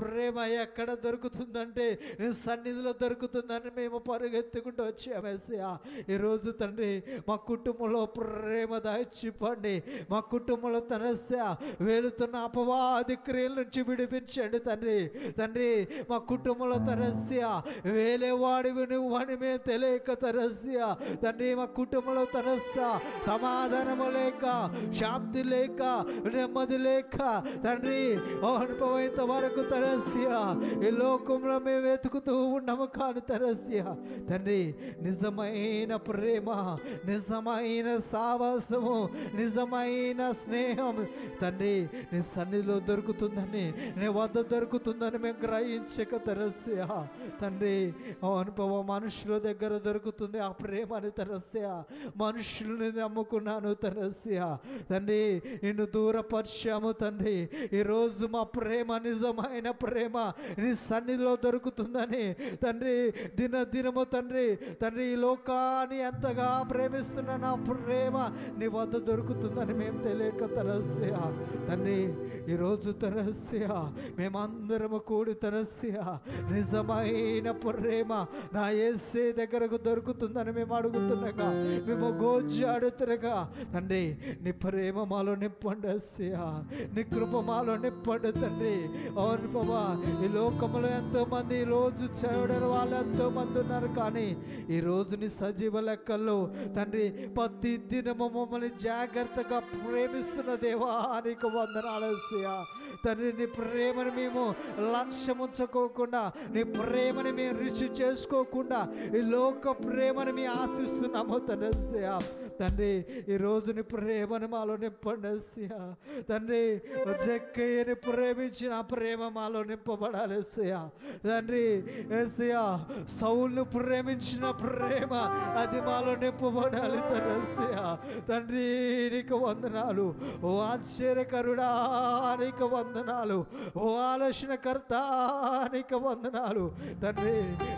ప్రేమ ఎక్కడ దొరుకుతుందంటే నీ సన్నిధిలో దొరుకుతుందని మేము పరుగెత్తుకుంటూ వచ్చామేసయ్యా ఈరోజు తండ్రి మా కుటుంబంలో ప్రేమ దాచిపోండి మా కుటుంబంలో తనస్య వెళుతున్న అపవాది క్రియల నుంచి విడిపించండి తండ్రి తండ్రి మా కుటుంబంలో తనస్య వేలేవాడివి నువ్వు అని మేము తెలియక తనస్య తండ్రి మా కుటుంబంలో తనస్య సమాధానము లేక శాంతి లేక నెమ్మది లేక తండ్రి అనుభవైనంత వరకు తరస్య ఈ లోకంలో మేము వెతుకుతూ ఉన్నాము కాని తరస్య తండ్రి నిజమైన ప్రేమ నిజమైన సావాసము నిజమైన స్నేహం తండ్రి నీ సన్నిధిలో దొరుకుతుందని నీ వద్ద దొరుకుతుందని మేము గ్రహించక తరస్య తండ్రి ఆ అనుభవం మనుషుల దగ్గర దొరుకుతుంది ఆ ప్రేమని తరస్య మనుషుల్ని నమ్ముకున్నాను తరస్య తండ్రి నిన్ను దూరపరిచాము తండ్రి ఈరోజు మా ప్రేమ నిజమైన ప్రేమ నీ సన్నిధిలో దొరుకుతుందని తండ్రి దిన దినము తండ్రి తండ్రి ఈ లోకాన్ని ఎంతగా ప్రేమిస్తున్న నా ప్రేమ నీ వద్ద దొరుకుతుందని మేము తెలియక తరస్య తండ్రి ఈరోజు తరస్య మేమందరము కూడి తరస్య నిజమైన ప్రేమ నా ఏసే దగ్గరకు దొరుకుతుందని మేము అడుగుతుండగా మేము గోజాడుతున్నగా తండ్రి నీ ప్రేమ మాలో నింపండి అస్సయ్యా నీ కృప మాలో నింపండి తండ్రి అవును బాబా ఈ లోకంలో ఎంతో మంది ఈ రోజు చూడని వాళ్ళు ఎంతో మంది ఉన్నారు కానీ ఈ రోజు నీ సజీవ లెక్కల్లో తండ్రి ప్రతి దినము మమ్మల్ని జాగ్రత్తగా ప్రేమిస్తున్న దేవా నీకు వందనాలస్యా తండ్రి నీ ప్రేమను మేము లక్ష్యం ఉంచుకోకుండా నీ ప్రేమని మేము రుచి చేసుకోకుండా ఈ లోక ప్రేమను మేము ఆశిస్తున్నాము తండ్రి తండ్రి ఈ రోజు నీ ప్రేమను మాలో నింపండి అస్సయ్యా. తండ్రి జక్కయ్యని ప్రేమించిన ఆ ప్రేమ మాలో నింపబడాలి ఎస్సయ్యా. తండ్రి ఎస్సయ్యా సౌల్ను ప్రేమించిన ప్రేమ అది మాలో నింపబడాలి తండ్రి ఎస్సయ్యా. తండ్రి నీకు వందనాలు ఓ ఆశ్చర్యకరుడా నీకు వందనాలు ఓ ఆలోచనకర్త నీకు వందనాలు తండ్రి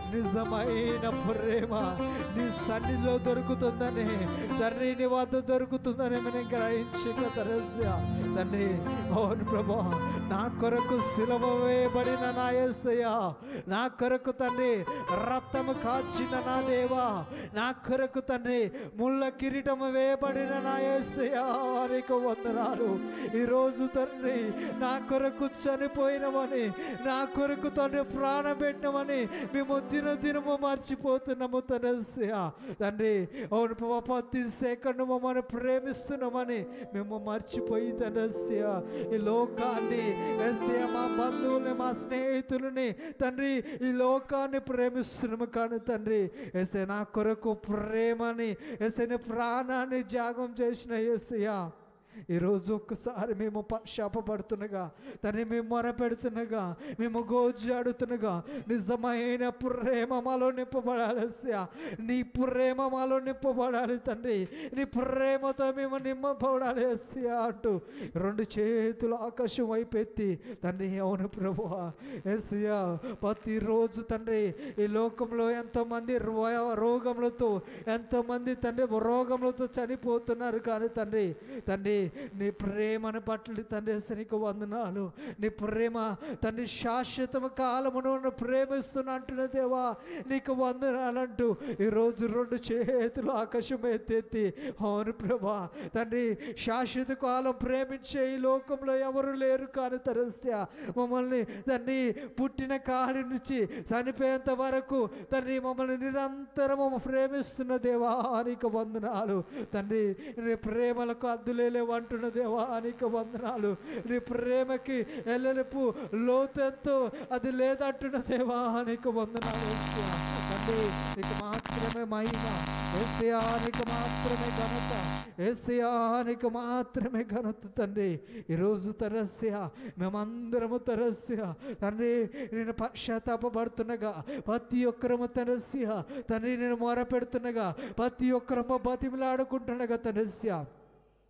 నిజమైన ప్రేమ నీ సన్నిధిలో దొరుకుతుందని తండ్రి నీ వద్ద దొరుకుతుందని మనం గ్రహించక తరస్య తండ్రి అవును ప్రభా నా కొరకు సిలవ వేయబడిన నా యేసయ్య నా కొరకు తండ్రి రక్తము కాచిన నా దేవా నా కొరకు తండ్రి ముళ్ళ కిరీటము వేయబడిన నా యేసయ్య నీకు వందనాలు ఈరోజు తండ్రి నా కొరకు చనిపోయినవని నా కొరకు తండ్రి ప్రాణం పెట్టినవని మేము దిన దినము మర్చిపోతున్నాము తనస్య తండ్రి అవును ప్రభా, ప్రతి సెకండ్ మమ్మల్ని ప్రేమిస్తున్నామని మేము మర్చిపోయి తనస్య ఈ లోకాన్ని ఎస్య మా బంధువుల్ని మా స్నేహితులని తండ్రి ఈ లోకాన్ని ప్రేమిస్తున్నాము కానీ తండ్రి ఎస్ఏ నా కొరకు ప్రేమని ఎస్ఐని ప్రాణాన్ని త్యాగం చేసిన ఎస్ఐయా ఈరోజు ఒక్కసారి మేము శాపపడుతుండగా తను మేము మొరపెడుతుండగా మేము గోజాడుతుండగా నిజమైన ప్రేమ మాలో నింపబడాలి అస్సా. నీ ప్రేమ మాలో నింపబడాలి తండ్రి నీ ప్రేమతో మేము నింపబడాలి అస్సా అంటూ రెండు చేతులు ఆకాశం వైపు ఎత్తి తండ్రి అవును ప్రభు ఎస్యా ప్రతిరోజు తండ్రి ఈ లోకంలో ఎంతోమంది రో- రోగములతో ఎంతోమంది తండ్రి రోగములతో చనిపోతున్నారు కానీ తండ్రి తండ్రి నీ ప్రేమను పట్ల తండ్రి నీకు వందనాలు నీ ప్రేమ తండ్రి శాశ్వతమ కాలమును నన్ను ప్రేమిస్తున్నా అంటున్న దేవా నీకు వందనాలంటూ ఈరోజు రెండు చేతులు ఆకాశం ఎత్తెత్తి అవును ప్రభా తండ్రి శాశ్వత కాలం ప్రేమించే ఈ లోకంలో ఎవరు లేరు కానీ తరస్య మమ్మల్ని తండ్రి పుట్టిన కాడి నుంచి చనిపోయేంత వరకు తండ్రి మమ్మల్ని నిరంతరము ప్రేమిస్తున్న దేవా నీకు వందనాలు తండ్రి నీ ప్రేమలకు అద్దులేలేవు అంటున్న దేవా నీకు వందనాలు నీ ప్రేమకి ఎల్లెలుపు లోతెంతో అది లేదంటున్న దేవా నీకు వందనాలు యేసయ్యా. తండ్రి నీకు మాత్రమే మహిమ ఏసయా నీకు మాత్రమే ఘనత ఏసయా నీకు మాత్రమే ఘనత తండ్రి ఈరోజు తరస్య మేమందరము తరస్య తండ్రి నేను పశ్చాత్తాపడుతుండగా ప్రతి ఒక్కరము తరస్య తండ్రి నేను మొర పెడుతుండగా ప్రతి ఒక్కరము బతిమిలాడుకుంటుండగా తరస్య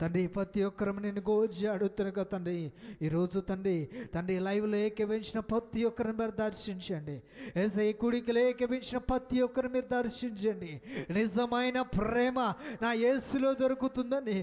తండ్రి ప్రతి ఒక్కరు నేను గోజి అడుగుతున్నా తండ్రి ఈరోజు తండ్రి తండ్రి లైవ్లో ఏకీవించిన ప్రతి ఒక్కరిని మీరు దర్శించండి ఏసై కుడికిలో ఏకీవించిన ప్రతి ఒక్కరిని మీరు దర్శించండి నిజమైన ప్రేమ నా యేసులో దొరుకుతుందని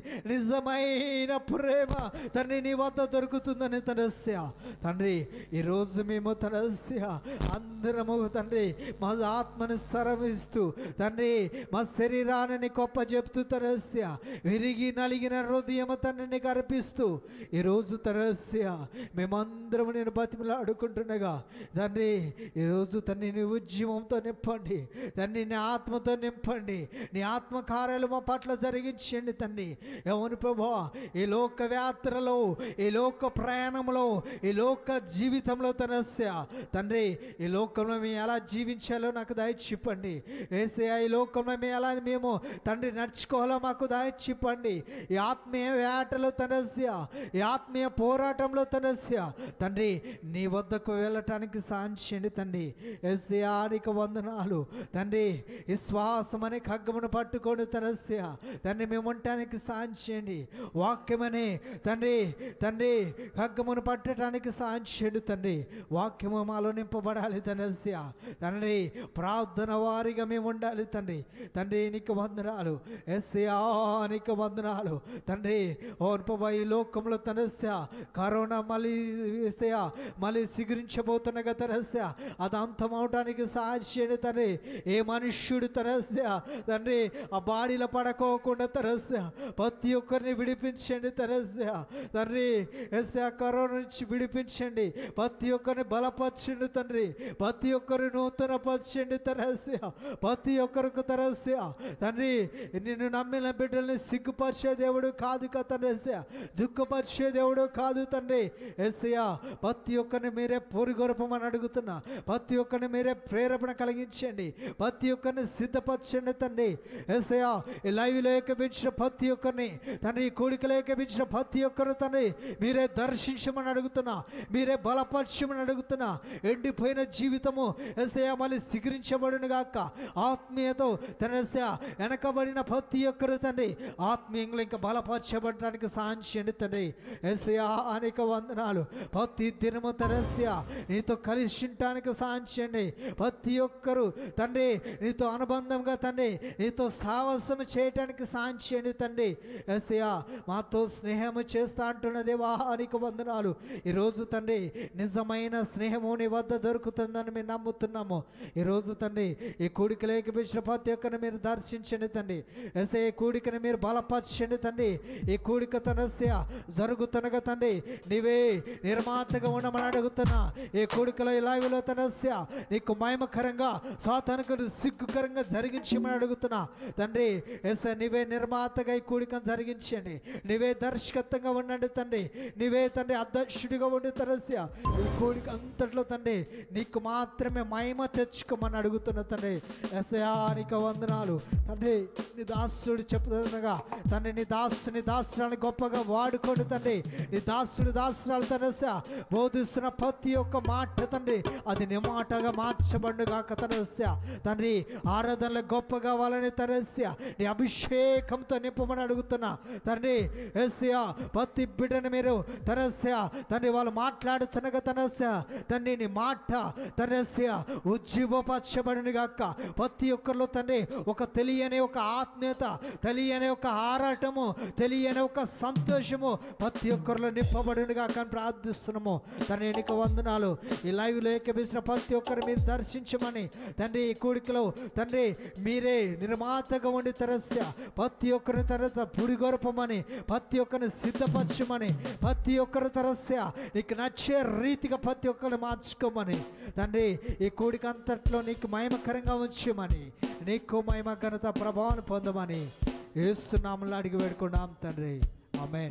నిజమైన ప్రేమ తండ్రి నీ వద్ద దొరుకుతుందని తనస్య తండ్రి ఈరోజు మేము తనస్య అందరము తండ్రి మా ఆత్మని సరమిస్తూ తండ్రి మా శరీరాన్ని గొప్ప చెప్తూ తనస్య విరిగి నలిగిన హృదయం తండ్రిని కనిపిస్తూ ఈరోజు తనస్య మేమందరం నేను బతిమలు అడుకుంటుండగా తండ్రి ఈరోజు తండ్రి నీ ఉద్యమంతో నింపండి తండ్రి నీ ఆత్మతో నింపండి నీ ఆత్మ కార్యాలు మా పట్ల జరిగించండి తండ్రి అవును ప్రభా ఈ లోక యాత్రలో ఈ లోక ప్రయాణంలో ఈ లోక జీవితంలో తనస్య తండ్రి ఈ లోకంలో మేము ఎలా జీవించాలో నాకు దయచిప్పండి ఏసే ఈ లోకంలో మేము ఎలా మేము తండ్రి నడుచుకోవాలో మాకు దయచిప్పండి ఈ ఆత్మీయ వేటలో తనస్య ఈ ఆత్మీయ పోరాటంలో తనస్య తండ్రి నీ వద్దకు వెళ్ళటానికి సాంచండి తండ్రి ఎస్యానికి వందనాలు తండ్రి విశ్వాసం అనే ఖగ్గమును పట్టుకొని తనస్య తండ్రి మేము ఉండటానికి సాంచండి వాక్యమనే తండ్రి తండ్రి ఖగ్గమును పట్టడానికి సాంచండి తండ్రి వాక్యము మాలో నింపబడాలి తనస్య తండ్రి ప్రార్థన వారిగా మేము ఉండాలి తండ్రి తండ్రి నీకు వందనాలు ఎస్యా నీకు వందనాలు తండ్రి ఓర్పబా ఈ లోకంలో తనస్య కరోనా మళ్ళీ వేసయ మళ్ళీ సిగురించబోతున్నగా తనస్య అది అంతమవటానికి సాధ్యని తండ్రి ఏ మనుష్యుడు తనస్య తండ్రి ఆ బాడీలో పడకోకుండా తనస్య ప్రతి ఒక్కరిని విడిపించండి తనస్య తండ్రి ఎస్య కరోనా నుంచి విడిపించండి ప్రతి ఒక్కరిని బలపరచండి తండ్రి ప్రతి ఒక్కరిని నూతన పరచండి తరస్య ప్రతి ఒక్కరికి తరస్య తండ్రి నిన్ను నమ్మిన బిడ్డల్ని సిగ్గుపరిచే దేవుడు కాదు కతనేస దుఃఖపరిచే దేవుడు కాదు తండ్రి ఎస్సయ్య ప్రతి ఒక్కరిని మీరే పొరిగొరపమని అడుగుతున్నా ప్రతి ఒక్కరిని మీరే ప్రేరేపణ కలిగించండి ప్రతి ఒక్కరిని సిద్ధపరచండి తండ్రి ఎస్సయ్య ఈ లైవ్లో ఏకపించిన ప్రతి ఒక్కరిని తండ్రి ఈ కోడికలో ఏకపించిన ప్రతి ఒక్కరు తండ్రి మీరే దర్శించమని అడుగుతున్నా మీరే బలపరచమని అడుగుతున్నా ఎండిపోయిన జీవితము ఎస్ఐ మళ్ళీ సిగరించబడును గాక ఆత్మీయతో తన వెనకబడిన ప్రతి ఒక్కరు తండ్రి ఆత్మీయంలో ఇంకా బలపరచబడటానికి సాంచండి తండ్రి ఎస్ఐ అనేక వందనాలు ప్రతి దినము తనస్య నీతో కలిసి ఉండటానికి సాంచండి ప్రతి ఒక్కరు తండ్రి నీతో అనుబంధంగా తండ్రి నీతో సాహసం చేయటానికి సాంచండి తండ్రి ఎస్ఐ మాతో స్నేహము చేస్తా అంటున్న దేవా నీకు వందనాలు ఈరోజు తండ్రి నిజమైన స్నేహము నీ వద్ద దొరుకుతుందని మేము నమ్ముతున్నాము ఈరోజు తండ్రి ఈ కూడికలు ఏకపించిన ప్రతి ఒక్కరిని మీరు దర్శించండి తండ్రి ఎస్ఐ ఈ కూడికని మీరు బలపరచండి తండ్రి ఈ కూడిక తనస్య జరుగుతున్నగా తండ్రి నీవే నిర్మాతగా ఉండమని అడుగుతున్నా ఈ కూడికలో ఇలావిలో తనస్య నీకు మహిమకరంగా సాతానికి సిగ్గుకరంగా జరిగించమని అడుగుతున్నా తండ్రి ఎస్ఐ నీవే నిర్మాతగా ఈ కూడికను జరిగించండి నీవే దర్శకత్వంగా ఉండండి తండ్రి నీవే తండ్రి అధ్యక్షుడిగా ఉండి తరస్య ఈ కూడిక అంతట్లో తండ్రి నీకు మాత్రమే మహిమ తెచ్చుకోమని అడుగుతున్న తండ్రి ఎసయానిక వందనాలు తండ్రి నీ దాసుడు చెప్తుండగా తండ్రి నీ దాసుని దాసురాన్ని గొప్పగా వాడుకోండి తండ్రి నీ దాసుని దాసురాలు తనస బోధిస్తున్న ప్రతి ఒక్క మాట తండ్రి అది నీ మాటగా మార్చబడుగాక తనస్య తండ్రి ఆరాధనలు గొప్పగా వాళ్ళని తనస్య నీ అభిషేకంతో నింపమని అడుగుతున్నా తండ్రి ఎస్యా ప్రతి బిడ్డని మీరు తనస్య తండ్రి వాళ్ళు మాట్లాడుతున్నగా తనస్య తండ్రి నీ మాట తనస్య ఉజ్జీవపరచబడిన గాక ప్రతి ఒక్కరిలో తండ్రి ఒక తెలియని ఒక ఆత్మీయత తెలియని ఒక ఆరాటము తెలియని ఒక సంతోషము ప్రతి ఒక్కరిలో నింపబడిన గాక అని ప్రార్థిస్తున్నాము తండ్రి ఎన్నిక వందనాలు ఈ లైవ్లో ఏకపించిన ప్రతి ఒక్కరు మీరు దర్శించమని తండ్రి ఈ కూడికలో తండ్రి మీరే నిర్మాతగా ఉండి తరస్య ప్రతి ఒక్కరి తరత పుడిగొరపమని ప్రతి ఒక్కరిని సిద్ధపరచమని ప్రతి ఒక్కరి తరస్య నీకు నచ్చే రీతిగా ప్రతి ఒక్కరిని మార్చుకోమని తండ్రి ఈ కూడిక అంతట్లో నీకు మహిమకరంగా ఉంచమని నీకు మహిమ ఘనత ప్రభావాన్ని పొందమని ఏసునామలు అడిగి వేడుకున్నాం తండ్రి ఆమెన్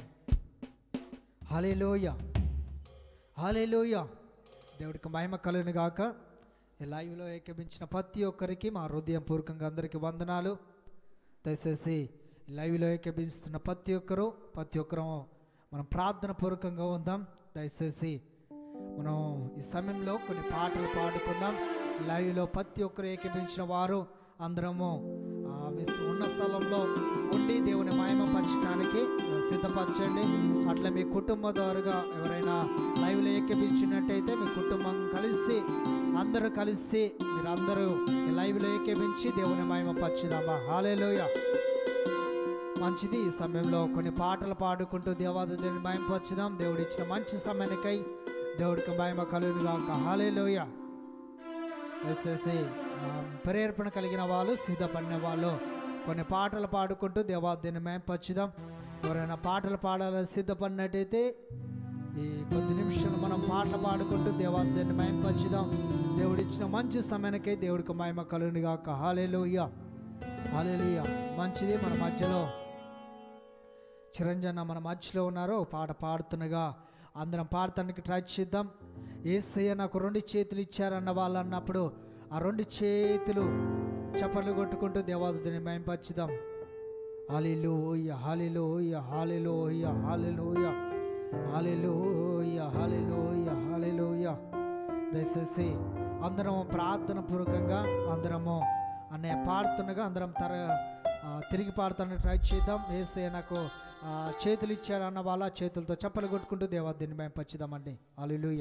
హలేలోయ హలేలోయ దేవుడికి మహిమ కలుగును గాక ఈ లైవ్లో ఏకమించిన ప్రతి ఒక్కరికి మా హృదయపూర్వకంగా అందరికీ వందనాలు దయచేసి ఈ లైవ్లో ఏకీభిస్తున్న ప్రతి ఒక్కరూ ప్రతి ఒక్కరూ మనం ప్రార్థన పూర్వకంగా ఉందాం దయచేసి మనం ఈ సమయంలో కొన్ని పాటలు పాడుకుందాం లైవ్లో ప్రతి ఒక్కరు ఏకీభించిన వారు అందరము ఆ, మీ ఉన్న స్థలంలో ఉండి దేవుని మహిమ పరచడానికి సిద్ధపరచండి అట్లా మీ కుటుంబం ద్వారాగా ఎవరైనా లైవ్లో ఎక్కిపించినట్టయితే మీ కుటుంబం కలిసి అందరూ కలిసి మీరందరూ ఈ లైవ్లో ఎక్కిపించి దేవుని మహిమ పరచుదామా హాలేలోయ మంచిది ఈ సమయంలో కొన్ని పాటలు పాడుకుంటూ దేవాదేవుని మహిమ పరచుదాం దేవుడు ఇచ్చిన మంచి సమయానికై దేవుడికి మహిమ కలుగును గాక హాలేలోయ వచ్చేసి ఆ, ప్రేరేపణ కలిగిన వాళ్ళు సిద్ధపడిన వాళ్ళు కొన్ని పాటలు పాడుకుంటూ దేవాదేవుని మేము పచ్చుదాం ఎవరైనా పాటలు పాడాలని సిద్ధపడినట్టయితే ఈ కొద్ది నిమిషాలు మనం పాటలు పాడుకుంటూ దేవాదేవుని మేము పచ్చుదాం దేవుడు ఇచ్చిన మంచి సమయానికై దేవుడికి మహిమ కలుగును గాక హాలేలుయ్య హాలేలుయ్య మంచిది మన మధ్యలో చిరంజన మన మధ్యలో ఉన్నారు ఒక పాట పాడుతుండగా అందరం పాడటానికి ట్రై చేద్దాం ఏసయ్య నాకు రెండు చేతులు ఇచ్చారన్న వాళ్ళు అన్నప్పుడు ఆ రెండు చేతులు చప్పట్లు కొట్టుకుంటూ దేవాదుని మేంపచ్చుదాం hallelujah hallelujah hallelujah hallelujah hallelujah hallelujah hallelujah దయచేసి అందరం ప్రార్థన పూర్వకంగా అందరము అనే పాడుతుండగా అందరం తర ఆ, తిరిగి పాడుతానికి ట్రై చేద్దాం ఏసయ్య నాకు ఆ, చేతులు ఇచ్చారన్న వాళ్ళ చేతులతో చప్పలు కొట్టుకుంటూ దేవాదిని మేము పచ్చిదామండి హాలిలోయ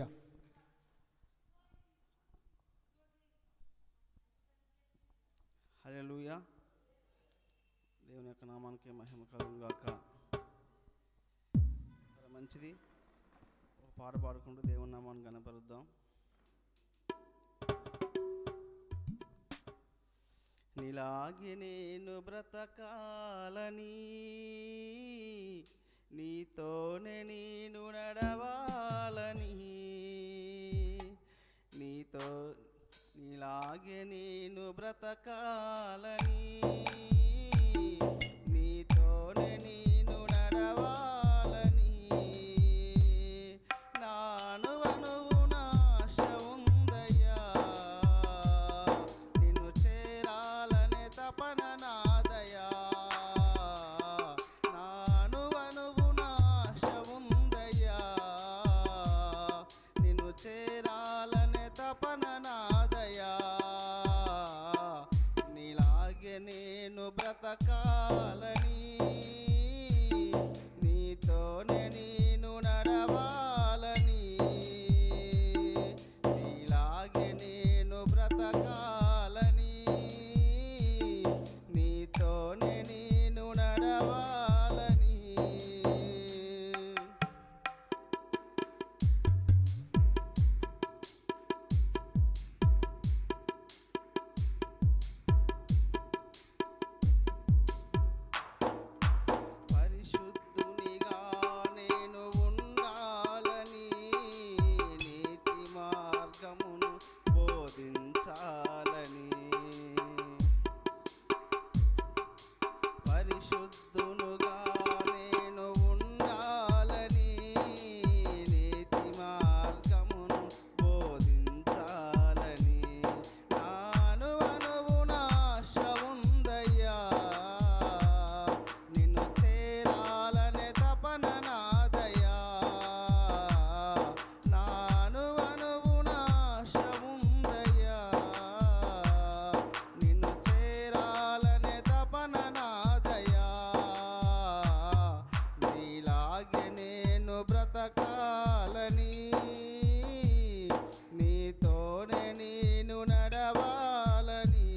హల్లెలూయా దేవుని యొక్క నామానికి మహిమ కలుగును గాక మరి మంచిది ఒక పాట పాడుకుంటూ దేవుని నామాన్ని కనపరుద్దాం నీలాగే నేను బ్రతకాలని నీతోనే నేను నడవాలని నీతో నీలాగే నేను బ్రతకాలని నీతోనే నేను నడవాలని నాను అనువు నాశ ఉందయ్యా నిన్ను చేరాలనే తపన నాదయా నాను అనువు నాశ ఉందయ్యా నిన్ను చేరాలనే తపన నాదయా నీలాగే నేను బ్రతకాలని నీతోనే నేను నడవాలని నీలాగే నేను బ్రతకాలని నీతోనే నేను నడవాలని పరిశుద్ధునిగా నేను ఉండాలని నీతి మార్గమును బోధించాలని పరిశుద్ధునుగా నేను ఉండాలని నీతి మార్గమును బోధించాలని నాను అనువు నాశ ఉందయ్యా నిన్ను చేరాలనే తపన నాదయా నాను అనువు నాశ ఉందయ్యా నిన్ను చేరాలనే తపన నాదయా నీలాగే నేను బ్రతకాలని నీతోనే నేను నడవాలని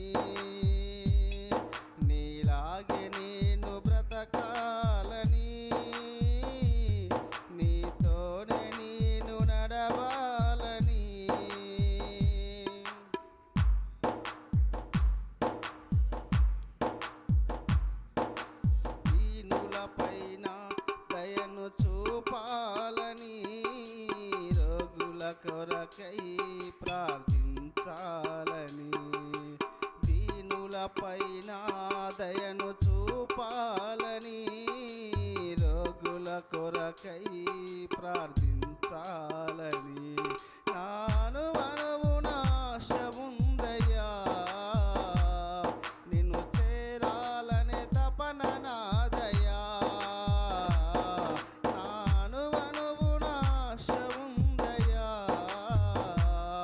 నీలాగే నేను బ్రతకాలని నీతోనే నేను నడవాలని దీనులపైన దయను చూపాలని రోగుల కొరకై ప్రార్థించాలని దీనులపైన దయను చూపాలని రోగుల కొరకై ప్రార్థించాలని నాను మనవు నాశ ఉందయ్యా నిన్ను చేరాలనే తపన నాదయా నాను అనువు నాశ ఉందయ్యా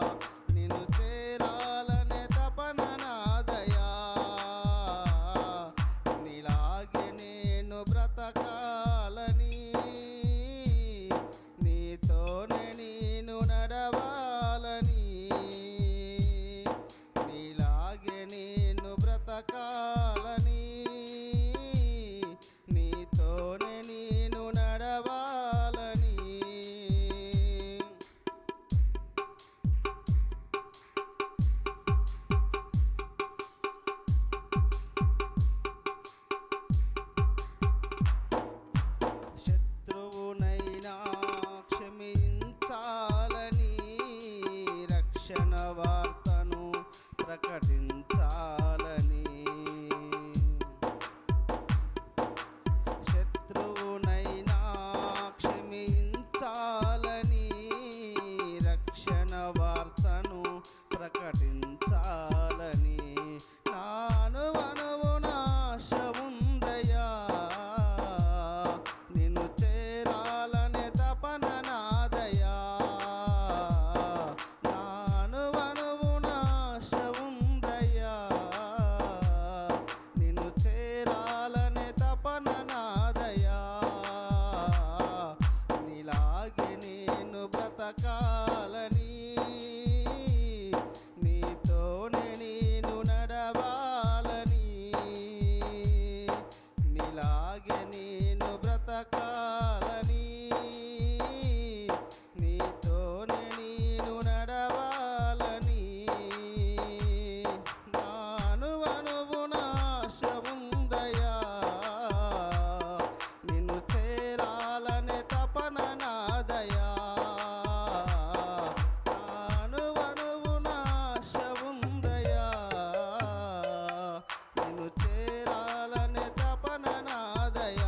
నిన్ను చేరాలనే తపన నాదయా ప్రకటించాలని శత్రువునైనా క్షమించాలని రక్షణ వార్తను ప్రకటించాలని నాను అనువు నాశ ఉందయా నిన్ను చేరాలనే తపన నాదయా నాను అనువు నాశ ఉందయా నిన్ను చేరాలనే తపన నాదయా నీలాగే నేను బ్రతకాలని నీతోనే నేను నడవాలని నీలాగే నేను బ్రతకాలని నీతోనే నేను నడవాలని నాను అనువు నాశ ఉందయా నిన్ను చేరాలనే తపన నాదయా నాను అనువు నాశ ఉందయా నిన్ను చేరాలనే తపన నాదయా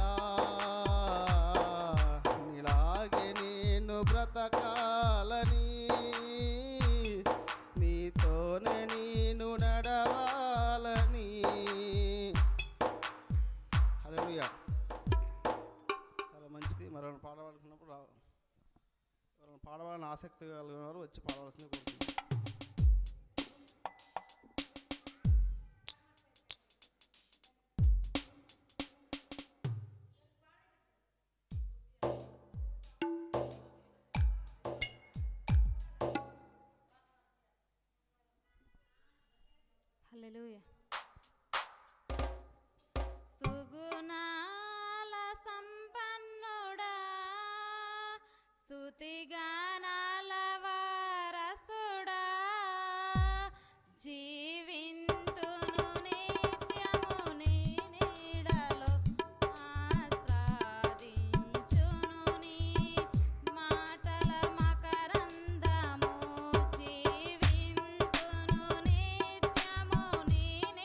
నీలాగే నేను బ్రతకాలని నీతోనే నేను నడవాలని హల్లెలూయా చాలా మంచిది మరొకరు పాడవాలనుకున్నప్పుడు రా ఎవరైనా పాడవాలని ఆసక్తి కలిగిన వారు వచ్చి పాడవలసింది కోరుతున్నాను హల్లెలూయా సుగుణాల సంపన్నుడా స్తుతిగానాల వారసుడా జీవింతును నిత్యము నీ నీడలో ఆస్వాదించును నీ మాటల మకరందము జీవింతును నిత్యము నీ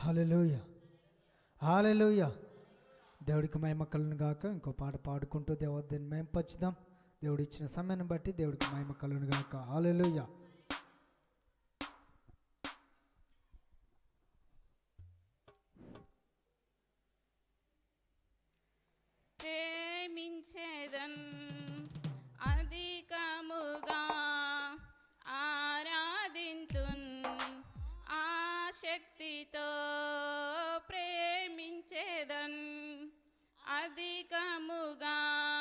హాలెలూయ హాలెలూయ దేవుడికి మహిమ కలును గాక ఇంకో పాట పాడుకుంటూ దేవుడిని మేము పచ్చుదాం దేవుడు ఇచ్చిన సమయాన్ని బట్టి దేవుడికి మహిమ కలును గాక హాలెలూయ ప్రేమించేదన్ అధికముగా ఆరాధింతున్ ఆశక్తితో ప్రేమించేదన్ అధికముగా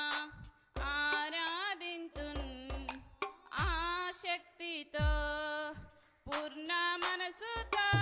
ఆరాధింతున్ ఆశక్తితో పూర్ణ మనసుతో